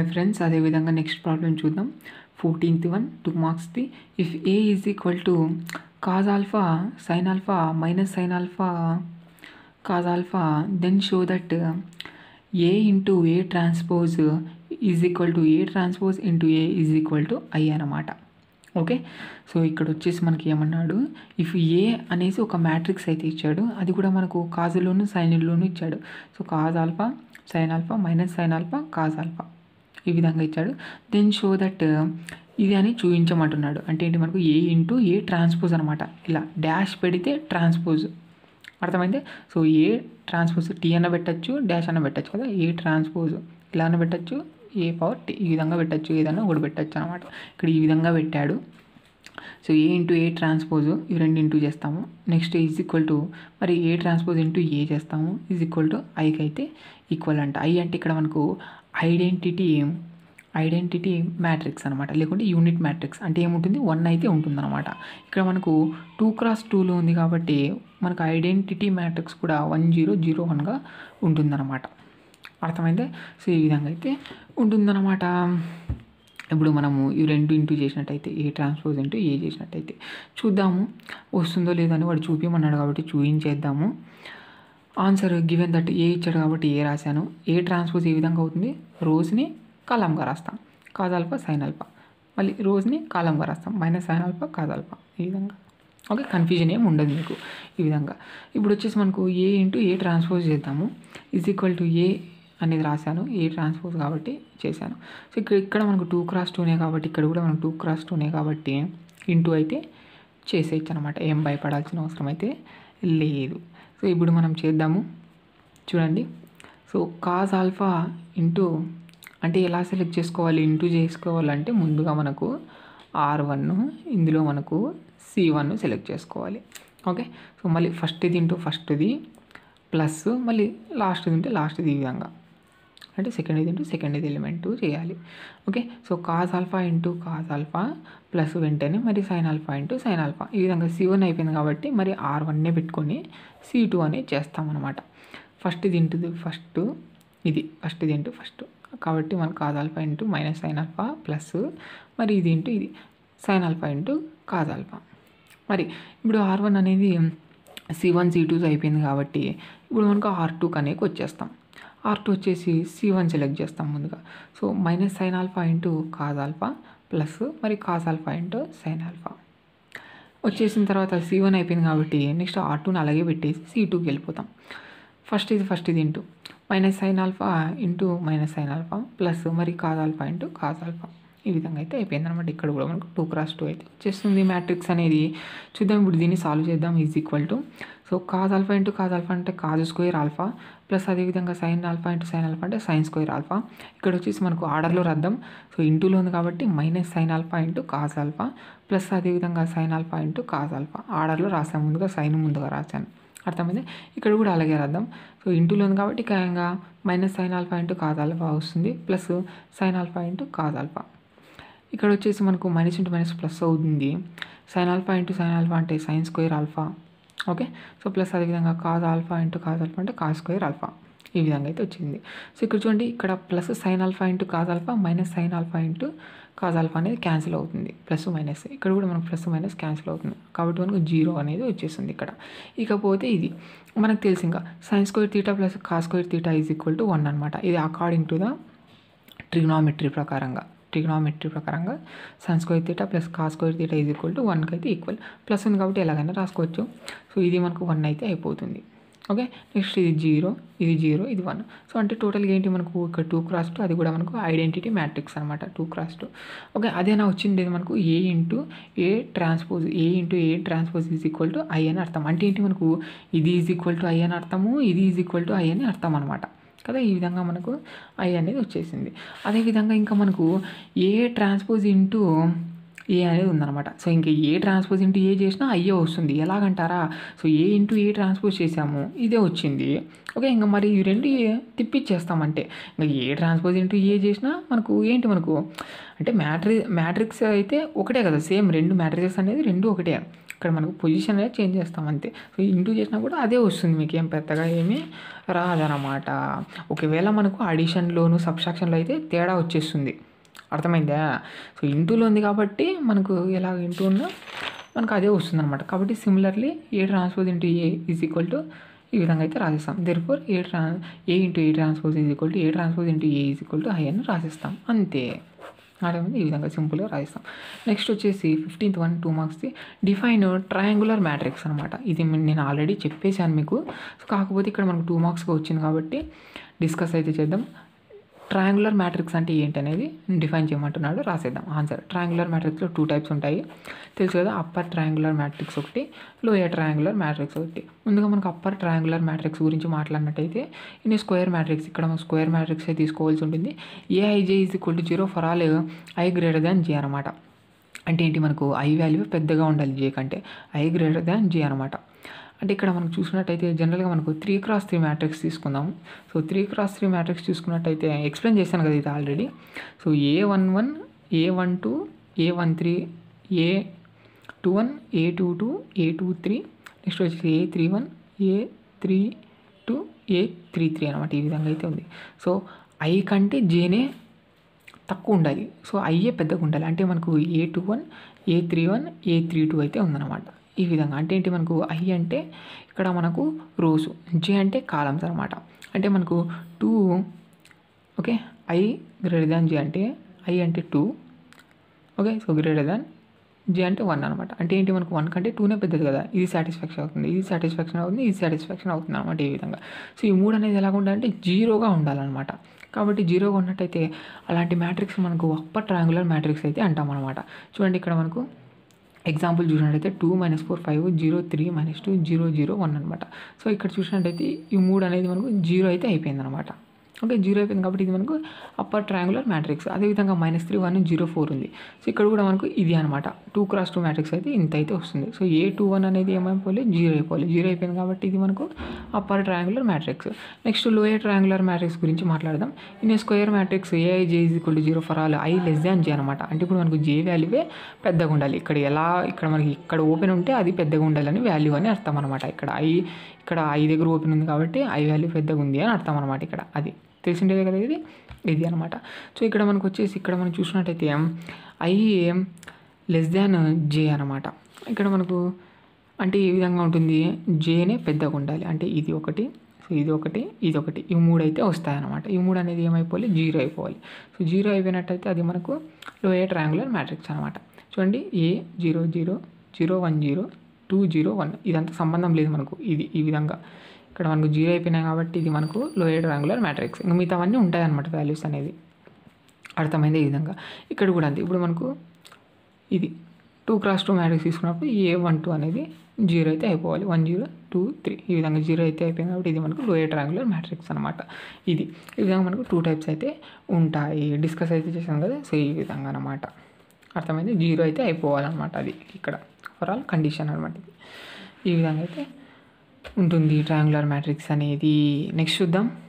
friends అదేవిధంగా next problem చూద్దాం fourteenth one two మార్క్స్ది if A is equal to cos alpha sine alpha minus sine alpha cos alpha then show that A into A transpose is equal to A transpose into A is equal to I అన్నమాట okay so ఇక్కడ వచ్చేసి మనకి ఏమన్నాడు if ఏ అనేసి ఒక matrix అయితే ఇచ్చాడు అది కూడా మనకు కాజులోను సైన్లోను ఇచ్చాడు so cos alpha sine alpha minus sine alpha cos alpha ఈ విధంగా ఇచ్చాడు దెన్ షో దట్ ఇది అని చూపించమంటున్నాడు అంటే ఏంటి మనకు ఏ ఇంటూ ఏ ట్రాన్స్పోజ్ అనమాట ఇలా డాష్ పెడితే ట్రాన్స్పోజ్ అర్థమైంది సో ఏ ట్రాన్స్పోజ్ టీ అన్న పెట్టచ్చు డాష్ అన్న పెట్టచ్చు కదా ఏ ట్రాన్స్పోజ్ ఇలా అన్న పెట్టచ్చు ఏ పవర్ టీ ఈ విధంగా పెట్టచ్చు ఏదన్నా ఒకటి పెట్టచ్చు అనమాట ఇక్కడ ఈ విధంగా పెట్టాడు so A into A transpose ఇవి రెండు ఇంటూ చేస్తాము నెక్స్ట్ ఈజ్ ఈక్వల్ టు మరి ఏ ట్రాన్స్పోజ్ ఇంటూ ఏ చేస్తాము ఈజ్ ఈక్వల్ టు ఐకి అయితే ఈక్వల్ అంట ఐ అంటే ఇక్కడ మనకు ఐడెంటిటీ ఐడెంటిటీ మ్యాట్రిక్స్ అనమాట లేకుంటే యూనిట్ మ్యాట్రిక్స్ అంటే ఏముంటుంది వన్ అయితే ఉంటుందన్నమాట ఇక్కడ మనకు టూ క్రాస్ టూలో ఉంది కాబట్టి మనకు ఐడెంటిటీ మ్యాట్రిక్స్ కూడా వన్ జీరో జీరో వన్గా ఉంటుందన్నమాట అర్థమైందే సో ఈ విధంగా అయితే ఉంటుందన్నమాట ఇప్పుడు మనము ఈ రెండు ఇంటూ చేసినట్టయితే ఏ ట్రాన్స్పోజ్ ఇంటూ ఏ చేసినట్టయితే చూద్దాము వస్తుందో లేదో అని వాడు చూపించమన్నాడు కాబట్టి చూపించేద్దాము ఆన్సర్ గివెన్ దట్ ఏ ఇచ్చాడు కాబట్టి ఏ రాశాను ఏ ట్రాన్స్పోజ్ ఏ విధంగా అవుతుంది రోజుని కాలంగా రాస్తాం కాజాల్ఫా సైన్ ఆల్ఫా మళ్ళీ రోజుని కాలంగా రాస్తాం మైనస్ సైన్ ఆల్ఫా కాజాల్ఫా ఈ విధంగా ఓకే కన్ఫ్యూజన్ ఏమి ఉండదు మీకు ఈ విధంగా ఇప్పుడు వచ్చేసి మనకు ఏ ఇంటూ ఏ ట్రాన్స్పోజ్ చేద్దాము ఈజ్ ఈక్వల్ టు ఏ అనేది రాశాను ఏ ట్రాన్స్పోజ్ కాబట్టి చేశాను సో ఇక్కడ ఇక్కడ మనకు టూ క్రాస్ టూనే కాబట్టి ఇక్కడ కూడా మనం టూ క్రాస్ టూనే కాబట్టి ఇంటూ అయితే చేసేయచ్చు అనమాట ఏం భయపడాల్సిన అవసరం అయితే లేదు సో ఇప్పుడు మనం చేద్దాము చూడండి సో కాజ్ ఆల్ఫా ఇంటూ అంటే ఎలా సెలెక్ట్ చేసుకోవాలి ఇంటూ చేసుకోవాలంటే ముందుగా మనకు ఆర్ వన్ ఇందులో మనకు సి వన్ సెలెక్ట్ చేసుకోవాలి ఓకే సో మళ్ళీ ఫస్ట్ది ఇంటూ ఫస్ట్ది ప్లస్ మళ్ళీ లాస్ట్ది ఉంటే లాస్ట్ది ఈ విధంగా అంటే సెకండ్ ఇది ఇంటూ సెకండ్ ఇది ఎలిమెంట్ చేయాలి okay so cos alpha into cos alpha plus వెంటనే మరి sine alpha into sine alpha ఈ విధంగా సి వన్ అయిపోయింది కాబట్టి మరి ఆర్ వన్నే పెట్టుకొని సి టూ అనేది చేస్తామన్నమాట ఫస్ట్ ఇది ఇంటూ ఫస్ట్ ఇది ఫస్ట్ ఇది ఇంటూ ఫస్ట్ కాబట్టి మనకు cos alpha into minus sine alpha plus మరి ఇది ఇంటూ ఇది sine alpha into cos alpha మరి ఇప్పుడు ఆర్ వన్ అనేది సి వన్ సి టూ అయిపోయింది కాబట్టి ఇప్పుడు మనకు ఆర్ టూ కనేకి వచ్చేస్తాం ఆర్ టూ వచ్చేసి సి వన్ సెలెక్ట్ చేస్తాం ముందుగా so minus sine alpha into cos alpha plus మరి cos alpha into sine alpha వచ్చేసిన తర్వాత సి వన్ అయిపోయింది కాబట్టి నెక్స్ట్ ఆర్ టూని అలాగే పెట్టేసి సి టూకి వెళ్ళిపోతాం ఫస్ట్ ఇది ఫస్ట్ ఇది into minus sine alpha into minus sine alpha plus మరి cos alpha into cos alpha ఈ విధంగా అయితే అయిపోయింది అనమాట ఇక్కడ కూడా మనకు టూ క్రాస్ టూ అయితే వచ్చేస్తుంది మ్యాట్రిక్స్ అనేది చూద్దాం ఇప్పుడు దీన్ని సాల్వ్ చేద్దాం is equal to so cos alpha into cos alpha అంటే కాజ్ స్క్వేర్ ఆల్ఫా ప్లస్ అదేవిధంగా sine alpha into sine alpha అంటే సైన్ స్క్వేర్ ఆల్ఫా ఇక్కడ వచ్చేసి మనకు ఆర్డర్లో రద్దాం సో ఇంటూలో ఉంది కాబట్టి minus sine alpha into cos alpha plus అదేవిధంగా sine alpha into cos alpha ఆర్డర్లో రాసాను ముందుగా సైన్ ముందుగా రాశాను అర్థమైంది ఇక్కడ కూడా అలాగే రాద్దాం సో ఇంటూలో ఉంది కాబట్టి ఇంకా minus sine alpha into cos alpha వస్తుంది plus sine alpha into cos alpha ఇక్కడ వచ్చేసి మనకు మైనస్ ఇంటూ మైనస్ ప్లస్ అవుతుంది sine alpha into sine alpha అంటే sine square alpha okay so plus అదేవిధంగా cos alpha into cos alpha అంటే cos square alpha ఈ విధంగా అయితే వచ్చింది సో ఇక్కడ చూడండి ఇక్కడ plus sine alpha into cos alpha minus sine alpha into cos alpha అనేది క్యాన్సిల్ అవుతుంది ప్లస్ మైనస్ ఇక్కడ కూడా మనకు ప్లస్ మైనస్ క్యాన్సిల్ అవుతుంది కాబట్టి మనకు జీరో అనేది వచ్చేస్తుంది ఇక్కడ ఇకపోతే ఇది మనకు తెలిసి ఇంకా sine square theta plus cos square theta is equal to one అనమాట ఇది అకార్డింగ్ టు ద ట్రిగ్నామెట్రీ ప్రకారంగా ట్రిగ్నామెట్రీ ప్రకారంగా sine square theta plus cos square theta is equal to వన్కి అయితే ఈక్వల్ ప్లస్ ఉంది కాబట్టి ఎలాగైనా రాసుకోవచ్చు సో ఇది మనకు వన్ అయితే అయిపోతుంది ఓకే నెక్స్ట్ ఇది జీరో ఇది జీరో ఇది వన్ సో అంటే టోటల్గా ఏంటి మనకు ఇక్కడ టూ క్రాస్ టూ అది కూడా మనకు ఐడెంటిటీ మ్యాట్రిక్స్ అనమాట టూ క్రాస్ టూ ఓకే అదేనా వచ్చింది మనకు A into A transpose A into A transpose is equal to I అని అర్థం అంటే ఏంటి మనకు ఇది ఈజ్ ఈక్వల్ టు ఐ అని అర్థము ఇది ఈజ్ ఈక్వల్ టు ఐ అని అర్థం అనమాట కదా ఈ విధంగా మనకు ఐ అనేది వచ్చేసింది అదేవిధంగా ఇంకా మనకు ఏ ట్రాన్స్పోజ్ ఇంటూ ఏ అనేది ఉందన్నమాట సో ఇంకా ఏ ట్రాన్స్పోజ్ ఇంటూ ఏ చేసినా అయ్యే వస్తుంది ఎలాగంటారా so A into A transpose చేసాము ఇదే వచ్చింది ఓకే ఇంకా మరి ఈ రెండు ఏ- తిప్పిచ్చేస్తామంటే ఇంకా ఏ ట్రాన్స్పోజ్ ఇంటూ ఏ చేసినా మనకు ఏంటి మనకు అంటే మ్యాట్రి మ్యాట్రిక్స్ అయితే ఒకటే కదా సేమ్ రెండు మ్యాట్రిక్స్ అనేది రెండు ఒకటే ఇక్కడ మనకు పొజిషన్ అనేది చేంజ్ చేస్తాం అంతే సో ఇంటూ చేసినా కూడా అదే వస్తుంది మీకు ఏం పెద్దగా ఏమీ రాదనమాట ఒకవేళ మనకు అడిషన్లోను సబ్స్ట్రాక్షన్లో అయితే తేడా వచ్చేస్తుంది అర్థమైందా సో ఇంటూలో ఉంది కాబట్టి మనకు ఎలా ఇంటూ ఉన్నా మనకు అదే వస్తుంది అనమాట కాబట్టి similarly A transpose into A is equal to ఈ విధంగా అయితే రాసిస్తాం దెర్ ఫోర్ ఏ ట్రా A into A transpose is equal to A transpose into A is equal to I అని రాసిస్తాం అంతే అర్థమైంది ఈ విధంగా సింపుల్గా రాయిస్తాం నెక్స్ట్ వచ్చేసి ఫిఫ్టీన్త్ వన్ టూ మార్క్స్ది డిఫైన్ ట్రయాంగులర్ మ్యాట్రిక్స్ అనమాట ఇది నేను ఆల్రెడీ చెప్పేశాను మీకు సో కాకపోతే ఇక్కడ మనకు టూ మార్క్స్గా వచ్చింది కాబట్టి డిస్కస్ అయితే చేద్దాం ట్రయాంగులర్ మ్యాట్రిక్స్ అంటే ఏంటి అనేది డిఫైన్ చేయమంటున్నాడు రాసేద్దాం ఆన్సర్ ట్రయాంగులర్ మ్యాట్రిక్స్లో టూ టైప్స్ ఉంటాయి తెలుసు కదా అప్పర్ ట్రయాంగులర్ మ్యాట్రిక్స్ ఒకటి లోయర్ ట్రయాంగులర్ మ్యాట్రిక్స్ ఒకటి ముందుగా మనకు అప్పర్ ట్రయాంగులర్ మ్యాట్రిక్స్ గురించి మాట్లాడినట్టయితే ఇన్ని స్క్వేర్ మ్యాట్రిక్స్ ఇక్కడ మనం స్క్వేర్ మ్యాట్రిక్స్ అయితే తీసుకోవాల్సి ఉంటుంది A I J is equal to zero for all I greater than J అనమాట అంటే ఏంటి మనకు ఐ వాల్యూ పెద్దగా ఉండాలి జే కంటే ఐ గ్రేటర్ దాన్ జే అనమాట అంటే ఇక్కడ మనం చూసినట్టయితే జనరల్గా మనకు త్రీ క్రాస్ త్రీ మ్యాట్రిక్స్ తీసుకుందాం so three cross three matrix చూసుకున్నట్టయితే ఎక్స్ప్లెయిన్ చేశాను కదా ఇది already so A one one A one two A one three A two one A two two A two three next వచ్చేసి A three one A three two A three three అనమాట ఈ విధంగా అయితే ఉంది so I కంటే జేనే తక్కువ ఉండాలి so IA పెద్దగా ఉండాలి అంటే మనకు A two one A three one A three two అయితే ఉందన్నమాట ఈ విధంగా అంటే ఏంటి మనకు ఐ అంటే ఇక్కడ మనకు రోజు జే అంటే కాలమ్స్ అనమాట అంటే మనకు two okay I greater than J అంటే ఐ అంటే two okay so greater than J అంటే వన్ అనమాట అంటే ఏంటి మనకు వన్ కంటే టూనే పెద్దది కదా ఇది సాటిస్ఫాక్షన్ అవుతుంది ఇది సాటిస్ఫాక్షన్ అవుతుంది ఇది సాటిస్ఫాక్షన్ అవుతుంది అనమాట ఈ విధంగా సో ఈ మూడు అనేది ఎలాగ ఉండాలంటే జీరోగా ఉండాలన్నమాట కాబట్టి జీరోగా ఉన్నట్టయితే అలాంటి మ్యాట్రిక్స్ మనకు అప్పర్ ట్రయాంగులర్ మ్యాట్రిక్స్ అయితే అంటాం అనమాట చూడండి ఇక్కడ మనకు ఎగ్జాంపుల్ చూసినట్టయితే two minus four five zero three minus two zero zero one అనమాట సో ఇక్కడ చూసినట్టయితే ఈ మూడు అనేది మనకు జీరో అయితే అయిపోయింది అనమాట ఓకే జీరో అయిపోయింది కాబట్టి ఇది మనకు అప్పర్ ట్రయాంగులర్ మ్యాట్రిక్స్ అదేవిధంగా minus three one zero four ఉంది సో ఇక్కడ కూడా మనకు ఇది అనమాట టూ క్రాస్ టూ మ్యాట్రిక్స్ అయితే ఇంత అయితే వస్తుంది సో ఏ టూ వన్ అనేది ఏమైపోవాలి జీరో అయిపోవాలి జీరో అయిపోయింది కాబట్టి ఇది మనకు upper triangular matrix next lower triangular matrix గురించి మాట్లాడదాం in square matrix A I J is equal to zero for all I less than J అనమాట అంటే ఇప్పుడు మనకు జే వాల్యూవే పెద్దగా ఉండాలి ఇక్కడ ఎలా ఇక్కడ మనకి ఇక్కడ ఓపెన్ ఉంటే అది పెద్దగా ఉండాలని వాల్యూ అని అర్థం అనమాట ఇక్కడ ఐ ఇక్కడ ఐ దగ్గర ఓపెన్ ఉంది కాబట్టి ఐ వాల్యూ పెద్దగా ఉంది అని అర్థం అనమాట ఇక్కడ అది తెలిసిండేదే కదా ఇది ఇది అనమాట సో ఇక్కడ మనకు వచ్చేసి ఇక్కడ మనం చూసినట్టయితే ఐ లెస్ దాన్ జే అనమాట ఇక్కడ మనకు అంటే ఏ విధంగా ఉంటుంది జేనే పెద్దగా ఉండాలి అంటే ఇది ఒకటి సో ఇది ఒకటి ఇది ఒకటి ఈ మూడు అయితే వస్తాయన్నమాట ఈ మూడు అనేది ఏమైపోవాలి జీరో అయిపోవాలి సో జీరో అయిపోయినట్టయితే అది మనకు లోయర్ ట్రయాంగులర్ మ్యాట్రిక్స్ అనమాట చూడండి A zero zero zero one zero two zero one ఇదంతా సంబంధం లేదు మనకు ఇది ఈ విధంగా ఇక్కడ మనకు జీరో అయిపోయినాయి కాబట్టి ఇది మనకు లోయర్ ట్రయాంగులర్ మ్యాట్రిక్స్ ఇంకా మిగతావన్నీ ఉంటాయన్నమాట వాల్యూస్ అనేది అర్థమైంది ఈ విధంగా ఇక్కడ కూడా అంతే ఇప్పుడు మనకు ఇది టూ క్రాస్ టూ మ్యాట్రిక్స్ తీసుకున్నప్పుడు ఏ వన్ టూ అనేది జీరో అయితే అయిపోవాలి వన్ జీరో టూ త్రీ ఈ విధంగా జీరో అయితే అయిపోయింది కాబట్టి ఇది మనకు లోయర్ ట్రయాంగులర్ మ్యాట్రిక్స్ అనమాట ఇది ఈ విధంగా మనకు టూ టైప్స్ అయితే ఉంటాయి డిస్కస్ అయితే చేసాం కదా సో ఈ విధంగా అనమాట అర్థమైంది జీరో అయితే అయిపోవాలన్నమాట అది ఇక్కడ ఫర్ ఆల్ కండిషన్ అనమాట ఇది ఈ విధంగా అయితే ఉంటుంది ట్రయాంగులర్ మ్యాట్రిక్స్ అనేది నెక్స్ట్ చూద్దాం